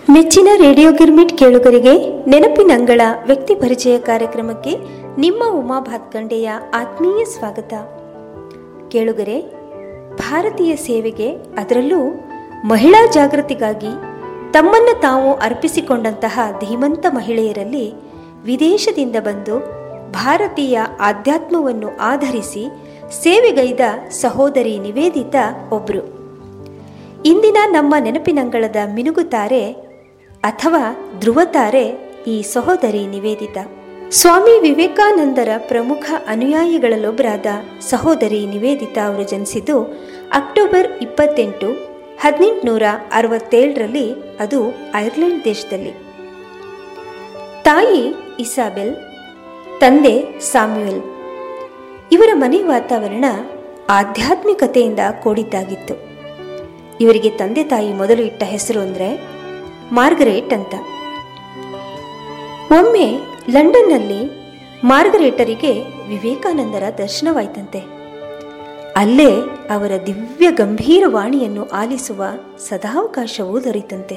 ಮೆಚ್ಚಿನ ರೇಡಿಯೋ ಗಿರ್ಮಿಟ್ ಕೇಳುಗರಿಗೆ ನೆನಪಿನಂಗಳ ವ್ಯಕ್ತಿ ಪರಿಚಯ ಕಾರ್ಯಕ್ರಮಕ್ಕೆ ನಿಮ್ಮ ಉಮಾ ಭಾತ್ಕಂಡೆಯ ಆತ್ಮೀಯ ಸ್ವಾಗತ ಕೇಳುಗರೆ ಭಾರತೀಯ ಸೇವೆಗೆ ಅದರಲ್ಲೂ ಮಹಿಳಾ ಜಾಗೃತಿಗಾಗಿ ತಮ್ಮನ್ನು ತಾವು ಅರ್ಪಿಸಿಕೊಂಡಂತಹ ಧೀಮಂತ ಮಹಿಳೆಯರಲ್ಲಿ ವಿದೇಶದಿಂದ ಬಂದು ಭಾರತೀಯ ಆಧ್ಯಾತ್ಮವನ್ನು ಆಧರಿಸಿ ಸೇವೆಗೈದ ಸಹೋದರಿ ನಿವೇದಿತಾ ಒಬ್ಬರು ಇಂದಿನ ನಮ್ಮ ನೆನಪಿನಂಗಳದ ಮಿನುಗುತಾರೆ ಅಥವಾ ಧ್ರುವತಾರೆ ಈ ಸಹೋದರಿ ನಿವೇದಿತ ಸ್ವಾಮಿ ವಿವೇಕಾನಂದರ ಪ್ರಮುಖ ಅನುಯಾಯಿಗಳಲ್ಲೊಬ್ಬರಾದ ಸಹೋದರಿ ನಿವೇದಿತಾ ಅವರು ಜನಿಸಿದ್ದು ಅಕ್ಟೋಬರ್ ಇಪ್ಪತ್ತೆಂಟು ಹದಿನೆಂಟುನೂರ ಅರವತ್ತೇಳರಲ್ಲಿ ಅದು ಐರ್ಲೆಂಡ್ ದೇಶದಲ್ಲಿ ತಾಯಿ ಇಸಾಬೆಲ್ ತಂದೆ ಸಾಮ್ಯುಯಲ್ ಇವರ ಮನೆ ವಾತಾವರಣ ಆಧ್ಯಾತ್ಮಿಕತೆಯಿಂದ ಕೂಡಿದ್ದಾಗಿತ್ತು ಇವರಿಗೆ ತಂದೆ ತಾಯಿ ಮೊದಲು ಇಟ್ಟ ಹೆಸರು ಅಂದರೆ ಮಾರ್ಗರೇಟ್ ಅಂತ ಒಮ್ಮೆ ಲಂಡನ್ನಲ್ಲಿ ಮಾರ್ಗರೇಟರಿಗೆ ವಿವೇಕಾನಂದರ ದರ್ಶನವಾಯ್ತಂತೆ ಅಲ್ಲೇ ಅವರ ದಿವ್ಯ ಗಂಭೀರ ವಾಣಿಯನ್ನು ಆಲಿಸುವ ಸದಾವಕಾಶವೂ ದೊರೆತಂತೆ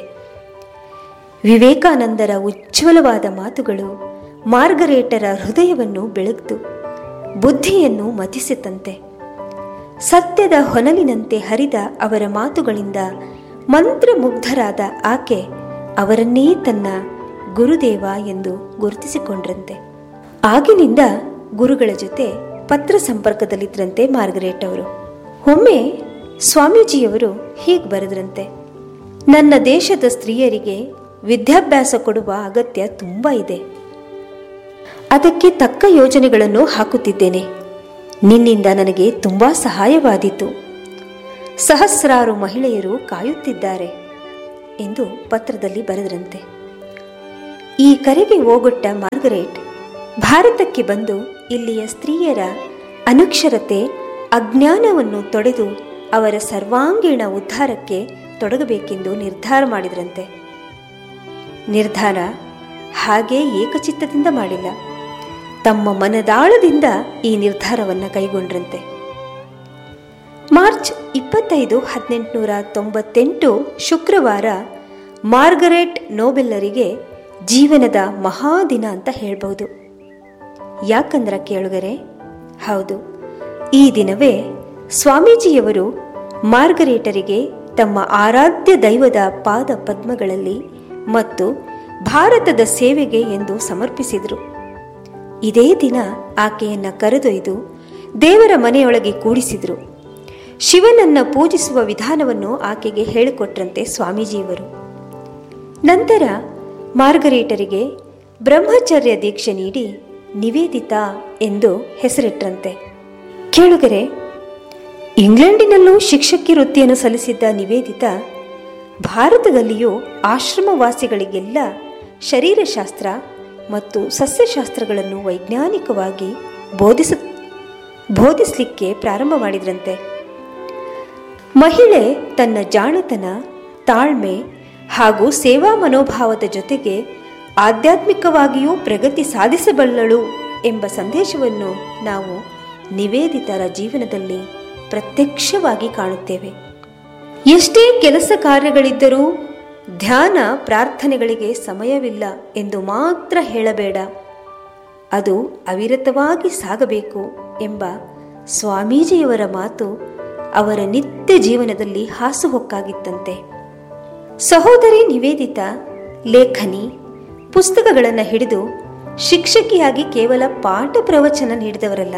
ವಿವೇಕಾನಂದರ ಉಜ್ವಲವಾದ ಮಾತುಗಳು ಮಾರ್ಗರೇಟರ ಹೃದಯವನ್ನು ಬೆಳಗ್ತು ಬುದ್ಧಿಯನ್ನು ಮತಿಸಿತಂತೆ ಸತ್ಯದ ಹೊನಲಿನಂತೆ ಹರಿದ ಅವರ ಮಾತುಗಳಿಂದ ಮಂತ್ರಮುಗ್ಧರಾದ ಆಕೆ ಅವರನ್ನೇ ತನ್ನ ಗುರುದೇವ ಎಂದು ಗುರುತಿಸಿಕೊಂಡ್ರಂತೆ ಆಗಿನಿಂದ ಗುರುಗಳ ಜೊತೆ ಪತ್ರ ಸಂಪರ್ಕದಲ್ಲಿದ್ದರಂತೆ ಮಾರ್ಗರೇಟ್ ಅವರು ಒಮ್ಮೆ ಸ್ವಾಮೀಜಿಯವರು ಹೀಗೆ ಬರೆದ್ರಂತೆ ನನ್ನ ದೇಶದ ಸ್ತ್ರೀಯರಿಗೆ ವಿದ್ಯಾಭ್ಯಾಸ ಕೊಡುವ ಅಗತ್ಯ ತುಂಬ ಇದೆ ಅದಕ್ಕೆ ತಕ್ಕ ಯೋಜನೆಗಳನ್ನು ಹಾಕುತ್ತಿದ್ದೇನೆ ನಿನ್ನಿಂದ ನನಗೆ ತುಂಬ ಸಹಾಯವಾದೀತು ಸಹಸ್ರಾರು ಮಹಿಳೆಯರು ಕಾಯುತ್ತಿದ್ದಾರೆ ಎಂದು ಪತ್ರದಲ್ಲಿ ಬರೆದರಂತೆ ಈ ಕರೆಗೆ ಓಗೊಟ್ಟ ಮಾರ್ಗರೇಟ್ ಭಾರತಕ್ಕೆ ಬಂದು ಇಲ್ಲಿಯ ಸ್ತ್ರೀಯರ ಅನಕ್ಷರತೆ ಅಜ್ಞಾನವನ್ನು ತೊಡೆದು ಅವರ ಸರ್ವಾಂಗೀಣ ಉದ್ಧಾರಕ್ಕೆ ತೊಡಗಬೇಕೆಂದು ನಿರ್ಧಾರ ಮಾಡಿದ್ರಂತೆ ನಿರ್ಧಾರ ಹಾಗೆ ಏಕಚಿತ್ತದಿಂದ ಮಾಡಿಲ್ಲ ತಮ್ಮ ಮನದಾಳದಿಂದ ಈ ನಿರ್ಧಾರವನ್ನು ಕೈಗೊಂಡ್ರಂತೆ ಮಾರ್ಚ್ ಇಪ್ಪತ್ತೈದು ಹದಿನೆಂಟುನೂರ ತೊಂಬತ್ತೆಂಟು ಶುಕ್ರವಾರ ಮಾರ್ಗರೆಟ್ ನೋಬೆಲ್ಲರಿಗೆ ಜೀವನದ ಮಹಾದಿನ ಅಂತ ಹೇಳ್ಬೋದು ಯಾಕಂದ್ರ ಕೇಳುಗರೆ ಹೌದು ಈ ದಿನವೇ ಸ್ವಾಮೀಜಿಯವರು ಮಾರ್ಗರೇಟರಿಗೆ ತಮ್ಮ ಆರಾಧ್ಯ ದೈವದ ಪಾದ ಪದ್ಮಗಳಲ್ಲಿ ಮತ್ತು ಭಾರತದ ಸೇವೆಗೆ ಎಂದು ಸಮರ್ಪಿಸಿದರು ಇದೇ ದಿನ ಆಕೆಯನ್ನ ಕರೆದೊಯ್ದು ದೇವರ ಮನೆಯೊಳಗೆ ಕೂಡಿಸಿದರು ಶಿವನನ್ನ ಪೂಜಿಸುವ ವಿಧಾನವನ್ನು ಆಕೆಗೆ ಹೇಳಿಕೊಟ್ರಂತೆ ಸ್ವಾಮೀಜಿಯವರು ನಂತರ ಮಾರ್ಗರೇಟರಿಗೆ ಬ್ರಹ್ಮಚರ್ಯ ದೀಕ್ಷೆ ನೀಡಿ ನಿವೇದಿತಾ ಎಂದು ಹೆಸರಿಟ್ರಂತೆ ಕೇಳುಗರೆ ಇಂಗ್ಲೆಂಡಿನಲ್ಲೂ ಶಿಕ್ಷಕಿ ವೃತ್ತಿಯನ್ನು ಸಲ್ಲಿಸಿದ್ದ ನಿವೇದಿತಾ ಭಾರತದಲ್ಲಿಯೂ ಆಶ್ರಮವಾಸಿಗಳಿಗೆಲ್ಲ ಶರೀರಶಾಸ್ತ್ರ ಮತ್ತು ಸಸ್ಯಶಾಸ್ತ್ರಗಳನ್ನು ವೈಜ್ಞಾನಿಕವಾಗಿ ಬೋಧಿಸ ಬೋಧಿಸಲಿಕ್ಕೆ ಪ್ರಾರಂಭ ಮಾಡಿದ್ರಂತೆ ಮಹಿಳೆ ತನ್ನ ಜಾಣತನ ತಾಳ್ಮೆ ಹಾಗೂ ಸೇವಾ ಮನೋಭಾವದ ಜೊತೆಗೆ ಆಧ್ಯಾತ್ಮಿಕವಾಗಿಯೂ ಪ್ರಗತಿ ಸಾಧಿಸಬಲ್ಲಳು ಎಂಬ ಸಂದೇಶವನ್ನು ನಾವು ನಿವೇದಿತರ ಜೀವನದಲ್ಲಿ ಪ್ರತ್ಯಕ್ಷವಾಗಿ ಕಾಣುತ್ತೇವೆ ಎಷ್ಟೇ ಕೆಲಸ ಕಾರ್ಯಗಳಿದ್ದರೂ ಧ್ಯಾನ ಪ್ರಾರ್ಥನೆಗಳಿಗೆ ಸಮಯವಿಲ್ಲ ಎಂದು ಮಾತ್ರ ಹೇಳಬೇಡ ಅದು ಅವಿರತವಾಗಿ ಸಾಗಬೇಕು ಎಂಬ ಸ್ವಾಮೀಜಿಯವರ ಮಾತು ಅವರ ನಿತ್ಯ ಜೀವನದಲ್ಲಿ ಹಾಸುಹೊಕ್ಕಾಗಿತ್ತಂತೆ ಸಹೋದರಿ ನಿವೇದಿತಾ ಲೇಖನಿ ಪುಸ್ತಕಗಳನ್ನು ಹಿಡಿದು ಶಿಕ್ಷಕಿಯಾಗಿ ಕೇವಲ ಪಾಠ ಪ್ರವಚನ ನೀಡಿದವರಲ್ಲ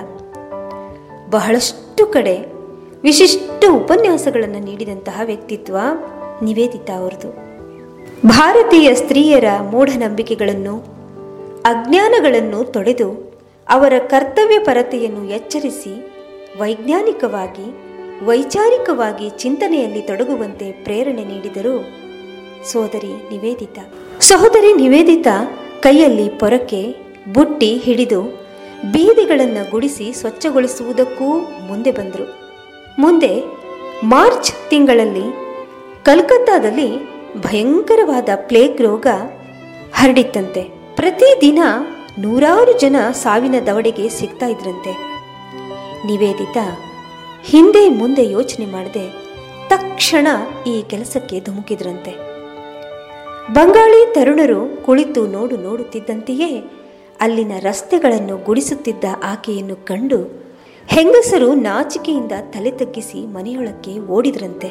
ಬಹಳಷ್ಟು ಕಡೆ ವಿಶಿಷ್ಟ ಉಪನ್ಯಾಸಗಳನ್ನು ನೀಡಿದಂತಹ ವ್ಯಕ್ತಿತ್ವ ನಿವೇದಿತಾ ಅವರದು ಭಾರತೀಯ ಸ್ತ್ರೀಯರ ಮೂಢನಂಬಿಕೆಗಳನ್ನು ಅಜ್ಞಾನಗಳನ್ನು ತೊಡೆದು ಅವರ ಕರ್ತವ್ಯ ಪರತೆಯನ್ನು ಎಚ್ಚರಿಸಿ ವೈಜ್ಞಾನಿಕವಾಗಿ ವೈಚಾರಿಕವಾಗಿ ಚಿಂತನೆಯಲ್ಲಿ ತೊಡಗುವಂತೆ ಪ್ರೇರಣೆ ನೀಡಿದರು ಸೋದರಿ ನಿವೇದಿತಾ ಸಹೋದರಿ ನಿವೇದಿತಾ ಕೈಯಲ್ಲಿ ಪೊರಕೆ ಬುಟ್ಟಿ ಹಿಡಿದು ಬೀದಿಗಳನ್ನು ಗುಡಿಸಿ ಸ್ವಚ್ಛಗೊಳಿಸುವುದಕ್ಕೂ ಮುಂದೆ ಬಂದರು ಮುಂದೆ ಮಾರ್ಚ್ ತಿಂಗಳಲ್ಲಿ ಕಲ್ಕತ್ತಾದಲ್ಲಿ ಭಯಂಕರವಾದ ಪ್ಲೇಗ್ ರೋಗ ಹರಡಿತ್ತಂತೆ ಪ್ರತಿದಿನ ನೂರಾರು ಜನ ಸಾವಿನ ದವಡೆಗೆ ಸಿಗ್ತಾ ಇದ್ರಂತೆ ನಿವೇದಿತಾ ಹಿಂದೆ ಮುಂದೆ ಯೋಚನೆ ಮಾಡದೆ ತಕ್ಷಣ ಈ ಕೆಲಸಕ್ಕೆ ಧುಮುಕಿದ್ರಂತೆ ಬಂಗಾಳಿ ತರುಣರು ಕುಳಿತು ನೋಡು ನೋಡುತ್ತಿದ್ದಂತೆಯೇ ಅಲ್ಲಿನ ರಸ್ತೆಗಳನ್ನು ಗುಡಿಸುತ್ತಿದ್ದ ಆಕೆಯನ್ನು ಕಂಡು ಹೆಂಗಸರು ನಾಚಿಕೆಯಿಂದ ತಲೆ ತಗ್ಗಿಸಿ ಮನೆಯೊಳಕ್ಕೆ ಓಡಿದ್ರಂತೆ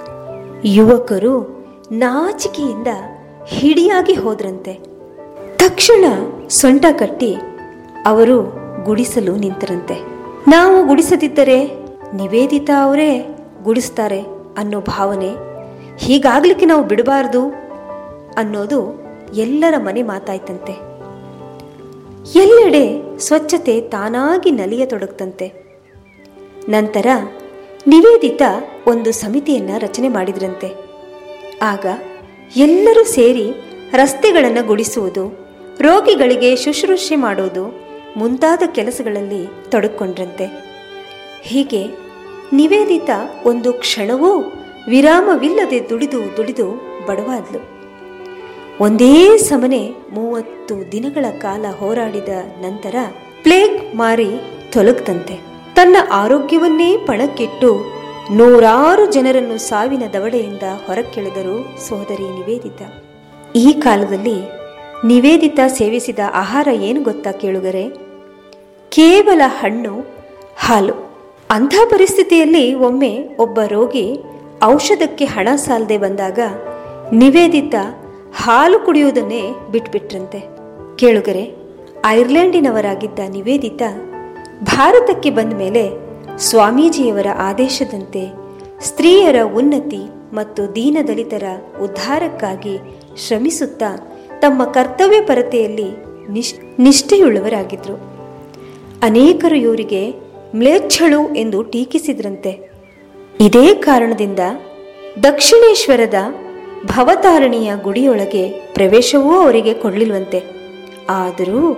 ಯುವಕರು ನಾಚಿಕೆಯಿಂದ ಹಿಡಿಯಾಗಿ ಹೋದ್ರಂತೆ ತಕ್ಷಣ ಸೊಂಟ ಕಟ್ಟಿ ಅವರು ಗುಡಿಸಲು ನಿಂತರಂತೆ ನಾವು ಗುಡಿಸದಿದ್ದರೆ ನಿವೇದಿತಾ ಅವರೇ ಗುಡಿಸ್ತಾರೆ ಅನ್ನೋ ಭಾವನೆ ಹೀಗಾಗ್ಲಿಕ್ಕೆ ನಾವು ಬಿಡಬಾರ್ದು ಅನ್ನೋದು ಎಲ್ಲರ ಮನೆ ಮಾತಾಯ್ತಂತೆ ಎಲ್ಲೆಡೆ ಸ್ವಚ್ಛತೆ ತಾನಾಗಿ ನಲಿಯತೊಡಗ್ತಂತೆ ನಂತರ ನಿವೇದಿತ ಒಂದು ಸಮಿತಿಯನ್ನ ರಚನೆ ಮಾಡಿದ್ರಂತೆ ಆಗ ಎಲ್ಲರೂ ಸೇರಿ ರಸ್ತೆಗಳನ್ನು ಗುಡಿಸುವುದು ರೋಗಿಗಳಿಗೆ ಶುಶ್ರೂಷೆ ಮಾಡೋದು ಮುಂತಾದ ಕೆಲಸಗಳಲ್ಲಿ ತೊಡಕೊಂಡ್ರಂತೆ ಹೀಗೆ ನಿವೇದಿತ ಒಂದು ಕ್ಷಣವೂ ವಿರಾಮವಿಲ್ಲದೆ ದುಡಿದು ದುಡಿದು ಬಡವಾದ್ಲು ಒಂದೇ ಸಮನೆ ಮೂವತ್ತು ದಿನಗಳ ಕಾಲ ಹೋರಾಡಿದ ನಂತರ ಪ್ಲೇಗ್ ಮಾರಿ ತೊಲಗ್ತಂತೆ ತನ್ನ ಆರೋಗ್ಯವನ್ನೇ ಪಣಕ್ಕಿಟ್ಟು ನೂರಾರು ಜನರನ್ನು ಸಾವಿನ ದವಡೆಯಿಂದ ಹೊರಕ್ಕೆಳೆದರು ಸೋದರಿ ನಿವೇದಿತ ಈ ಕಾಲದಲ್ಲಿ ನಿವೇದಿತ ಸೇವಿಸಿದ ಆಹಾರ ಏನು ಗೊತ್ತಾ ಕೇಳುಗರೆ ಕೇವಲ ಹಣ್ಣು ಹಾಲು ಅಂಥ ಪರಿಸ್ಥಿತಿಯಲ್ಲಿ ಒಮ್ಮೆ ಒಬ್ಬ ರೋಗಿ ಔಷಧಕ್ಕೆ ಹಣ ಸಾಲದೆ ಬಂದಾಗ ನಿವೇದಿತ ಹಾಲು ಕುಡಿಯುವುದನ್ನೇ ಬಿಟ್ಬಿಟ್ರಂತೆ ಕೇಳುಗರೆ ಐರ್ಲೆಂಡಿನವರಾಗಿದ್ದ ನಿವೇದಿತ ಭಾರತಕ್ಕೆ ಬಂದ ಮೇಲೆ ಸ್ವಾಮೀಜಿಯವರ ಆದೇಶದಂತೆ ಸ್ತ್ರೀಯರ ಉನ್ನತಿ ಮತ್ತು ದೀನದಲಿತರ ಉದ್ಧಾರಕ್ಕಾಗಿ ಶ್ರಮಿಸುತ್ತಾ ತಮ್ಮ ಕರ್ತವ್ಯ ಪರತೆಯಲ್ಲಿ ನಿಶ್ ನಿಷ್ಠೆಯುಳ್ಳವರಾಗಿದ್ದರು ಅನೇಕರು ಇವರಿಗೆ ಮ್ಲೇಚ್ಛಳು ಎಂದು ಟೀಕಿಸಿದ್ರಂತೆ ಇದೇ ಕಾರಣದಿಂದ ದಕ್ಷಿಣೇಶ್ವರದ ಭವತಾರಣಿಯ ಗುಡಿಯೊಳಗೆ ಪ್ರವೇಶವೂ ಅವರಿಗೆ ಕೊಡಲಿಲ್ವಂತೆ ಆದರೂ